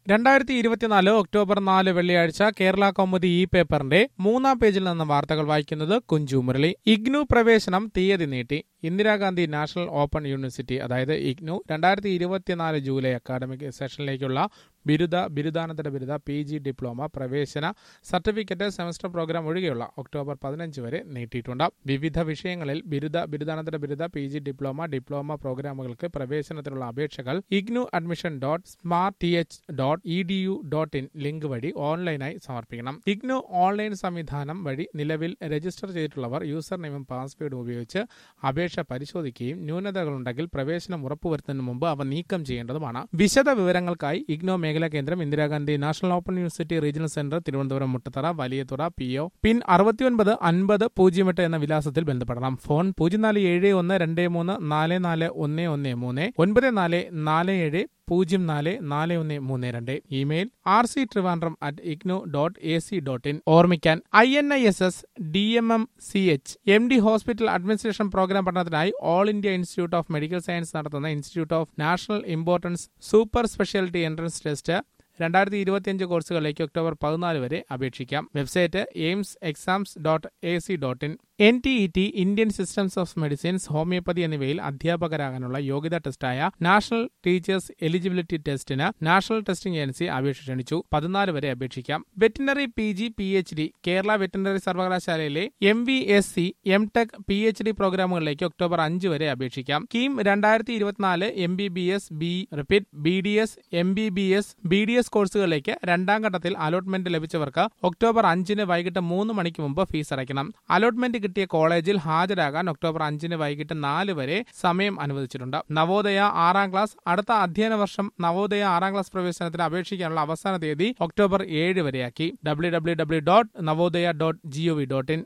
രണ്ടായിരത്തി ഇരുപത്തിനാല് ഒക്ടോബർ നാല് വെള്ളിയാഴ്ച കേരള കൗമുദി ഇ പേപ്പറിന്റെ മൂന്നാം പേജിൽ നിന്ന് വാർത്തകൾ വായിക്കുന്നത് കുഞ്ചു മുരളി ഇഗ്നു പ്രവേശനം തീയതി നീട്ടി ഇന്ദിരാഗാന്ധി നാഷണൽ ഓപ്പൺ യൂണിവേഴ്സിറ്റി അതായത് ഇഗ്നു രണ്ടായിരത്തി ഇരുപത്തിനാല് ജൂലൈ അക്കാദമിക് സെഷനിലേക്കുള്ള ബിരുദ ബിരുദാനന്തര ബിരുദ പി ജി ഡിപ്ലോമ പ്രവേശന സർട്ടിഫിക്കറ്റ് സെമസ്റ്റർ പ്രോഗ്രാം ഒഴികെയുള്ള ഒക്ടോബർ പതിനഞ്ച് വരെ നീട്ടിയിട്ടുണ്ട് വിവിധ വിഷയങ്ങളിൽ ബിരുദ ബിരുദാനന്തര ബിരുദ പി ജി ഡിപ്ലോമ ഡിപ്ലോമ പ്രോഗ്രാമുകൾക്ക് പ്രവേശനത്തിനുള്ള അപേക്ഷകൾ IGNOU admission dot smart T H dot E D U dot in link വഴി ഓൺലൈനായി സമർപ്പിക്കണം ഇഗ്നു ഓൺലൈൻ സംവിധാനം വഴി നിലവിൽ രജിസ്റ്റർ ചെയ്തിട്ടുള്ളവർ യൂസർ നെയിമും പാസ്വേഡും ഉപയോഗിച്ച് അപേക്ഷ പരിശോധിക്കുകയും ന്യൂനതകളുണ്ടെങ്കിൽ പ്രവേശനം ഉറപ്പുവരുത്തുന്നതിന് മുമ്പ് അവ നീക്കം ചെയ്യേണ്ടതുമാണ് വിശദ വിവരങ്ങൾക്കായി ഇഗ്നോ മേഖലാ കേന്ദ്രം Indira Gandhi national open university regional centre Thiruvananthapuram Muttathara Valiyathura P O pin അറുപത്തിയൊൻപത് അൻപത് പൂജ്യം എട്ട് എന്ന വിലാസത്തിൽ ബന്ധപ്പെടണം ഫോൺ പൂജ്യം നാല് ഏഴ് ഒന്ന് രണ്ട് മൂന്ന് നാല് നാല് ഒന്ന് ഒന്ന് മൂന്ന് ഒൻപത് നാല് നാല് ഏഴ് പൂജ്യം നാല് നാല് ഒന്ന് മൂന്ന് രണ്ട് email R C Trivandrum at IGNOU dot A C dot in ഓർമ്മിക്കാൻ I N I S S D M M C H M D hospital administration programme പഠനത്തിനായി all India institute of medical science നടത്തുന്ന institute of national importance super speciality entrance test രണ്ടായിരത്തി ഇരുപത്തിയഞ്ച് കോഴ്സുകളിലേക്ക് October പതിനാല് വരെ അപേക്ഷിക്കാം website AIIMS exams dot A C dot in N T E T Indian systems of medicines homeopathy എന്നിവയിൽ അധ്യാപകരാകാനുള്ള യോഗ്യതാ ടെസ്റ്റായ നാഷണൽ ടീച്ചേഴ്സ് എലിജിബിലിറ്റി ടെസ്റ്റിന് നാഷണൽ ടെസ്റ്റിംഗ് ഏജൻസി അപേക്ഷ ക്ഷണിച്ചു പതിനാല് വരെ അപേക്ഷിക്കാം veterinary P G P H D Kerala veterinary സർവകലാശാലയിലെ M V S C M tech P H D പ്രോഗ്രാമുകളിലേക്ക് ഒക്ടോബർ അഞ്ച് വരെ അപേക്ഷിക്കാം കീം രണ്ടായിരത്തി ഇരുപത്തിനാല് M B B S B repeat B D S M B B S B D S കോഴ്സുകളിലേക്ക് രണ്ടാം ഘട്ടത്തിൽ അലോട്ട്മെന്റ് ലഭിച്ചവർക്ക് ഒക്ടോബർ അഞ്ചിന് വൈകിട്ട് മൂന്ന് മണിക്ക് മുമ്പ് ഫീസ് അടയ്ക്കണം അലോട്ട്മെന്റ് കിട്ടിയ കോളേജിൽ ഹാജരാകാൻ ഒക്ടോബർ അഞ്ചിന് വൈകിട്ട് നാല് വരെ സമയം അനുവദിച്ചിട്ടുണ്ട് നവോദയ ആറാം ക്ലാസ് അടുത്ത അധ്യയന വർഷം നവോദയ ആറാം ക്ലാസ് പ്രവേശനത്തിന് അപേക്ഷിക്കാനുള്ള അവസാന തീയതി ഒക്ടോബർ ഏഴ് വരെയാക്കി W W W dot Navodaya dot G O V dot in